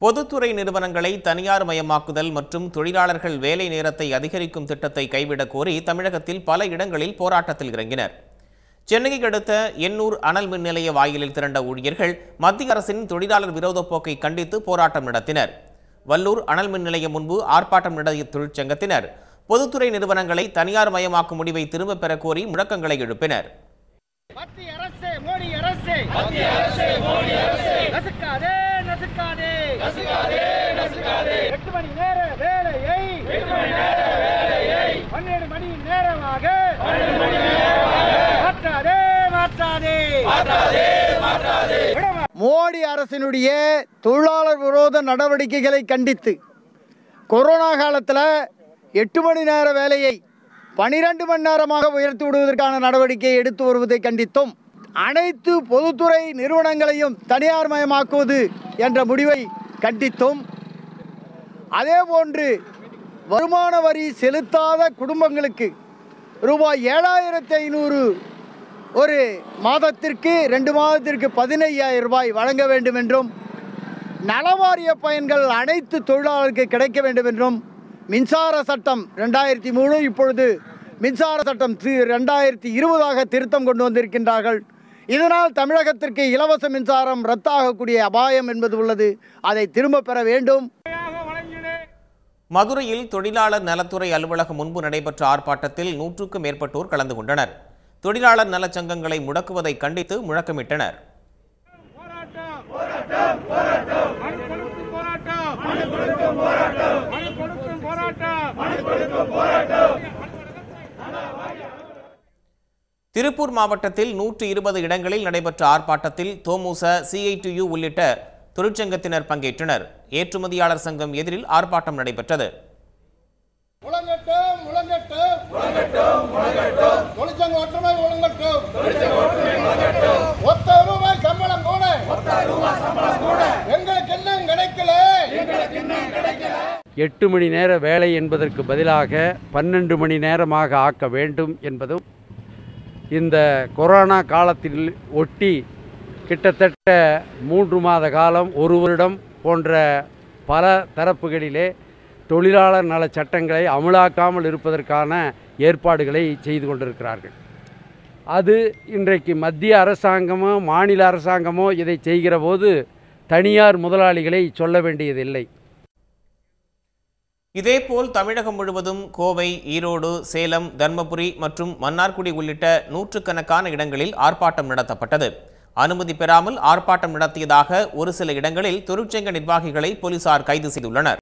பொதுத்துறை நிறுவனங்களை தனியார் மயமாக்குதல் மற்றும் தொழிலாளர்கள் வேலை நேரத்தை அதிகரிக்கும் திட்டத்தை கைவிடக் கோரி தமிழகத்தில் பல இடங்களில் போராட்டத்தில் இறங்கினர் சென்னையை அடுத்த எண்ணூர் அனல் மின் நிலைய வாயிலில் திரண்ட ஊழியர்கள் மத்திய அரசின் தொழிலாளர் விரோத போக்கை கண்டித்து போராட்டம் நடத்தினர் வல்லூர் அனல் மின் நிலையம் முன்பு ஆர்ப்பாட்டம் நடத்திய தொழிற்சங்கத்தினர் பொதுத்துறை நிறுவனங்களை தனியார் மயமாக்கும் முடிவை திரும்பப் பெறக் கோரி முழக்கங்களை எழுப்பினர் மத்திய அரசே மோடி அரசே மத்திய அரசே மோடி அரசே நசுக்காதே நசுக்காதே நசுக்காதே நசுக்காதே எட்டு மணி நேர வேலையை எட்டு மணி நேர வேலையை பன்னெண்டு மணி நேரமாக பன்னெண்டு மணி நேரமாக மாற்றாதே மாற்றாதே மாற்றாதே மாற்றாதே மோடி அரசினுடைய தொழிலாளர் விரோத நடவடிக்கைகளை கண்டித்து கொரோனா காலத்தில் எட்டு மணி நேர வேலையை பனிரெண்டு மணி நேரமாக உயர்த்தி விடுவதற்கான நடவடிக்கையை எடுத்து வருவதை கண்டித்தும் அனைத்து பொதுத்துறை நிறுவனங்களையும் தனியார் மயமாக்குவது என்ற முடிவை கண்டித்தும் அதேபோன்று வருமான வரி செலுத்தாத குடும்பங்களுக்கு ரூபாய் ஏழாயிரத்தி ஐநூறு ஒரு மாதத்திற்கு ரெண்டு மாதத்திற்கு பதினையாயிரம் ரூபாய் வழங்க வேண்டும் என்றும் நலவாரிய பயன்கள் அனைத்து தொழிலாளருக்கு கிடைக்க வேண்டும் என்றும் மின்சார சட்டம் ரெண்டாயிரத்தி மூணு இப்பொழுது மின்சார சட்டம் தி- ரெண்டாயிரத்தி இருபதாக திருத்தம் கொண்டு வந்திருக்கின்றார்கள் இதனால் தமிழகத்திற்கு இலவச மின்சாரம் ரத்தாகக்கூடிய அபாயம் என்பது உள்ளது அதை திரும்ப பெற வேண்டும் மதுரையில் தொழிலாளர் நலத்துறை அலுவலகம் முன்பு நடைபெற்ற ஆர்ப்பாட்டத்தில் நூற்றுக்கும் மேற்பட்டோர் கலந்து கொண்டனர் தொழிலாளர் நலச் சங்கங்களை முடக்குவதை கண்டித்து முழக்கமிட்டனர் திருப்பூர் மாவட்டத்தில் நூற்று இருபது இடங்களில் நடைபெற்ற ஆர்ப்பாட்டத்தில் தோமுச சிஐடியு உள்ளிட்ட தொழிற்சங்கத்தினர் பங்கேற்றனர் ஏற்றுமதியாளர் சங்கம் எதிரில் ஆர்ப்பாட்டம் நடைபெற்றது முழங்கட்டும் முழங்கட்டும் முழங்கட்டும் முழங்கட்டும் தொழிற்சங்க ஒற்றுமை முழங்கட்டும் ஒத்த ரூபாய் சம்பளம் கூட ஒத்த ரூபாய் சம்பளம் கூட எங்களுக்கு இன்னும் கிடைக்கல எங்களுக்கு இன்னும் கிடைக்கல எட்டு மணி நேர வேலை என்பதற்கு பதிலாக பன்னெண்டு மணி நேரமாக ஆக்க வேண்டும் என்பதும் இந்த கொரோனா காலத்தில் ஒட்டி கிட்டத்தட்ட மூன்று மாத காலம் ஒரு வருடம் போன்ற பல தரப்புகளிலே தொழிலாளர் நல சட்டங்களை அமலாக்காமல் இருப்பதற்கான ஏற்பாடுகளை செய்து கொண்டிருக்கிறார்கள் அது இன்றைக்கு மத்திய அரசாங்கமோ மாநில அரசாங்கமோ இதை செய்கிற போது தனியார் முதலாளிகளை சொல்ல வேண்டியதில்லை இதேபோல் தமிழகம் முழுவதும் கோவை ஈரோடு சேலம் தர்மபுரி மற்றும் மன்னார்குடி உள்ளிட்ட நூற்றுக்கணக்கான இடங்களில் ஆர்ப்பாட்டம் நடத்தப்பட்டது அனுமதி பெறாமல் ஆர்ப்பாட்டம் நடத்தியதாக ஒரு சில இடங்களில் தொழிற்சங்க நிர்வாகிகளை போலீசார் கைது செய்துள்ளனர்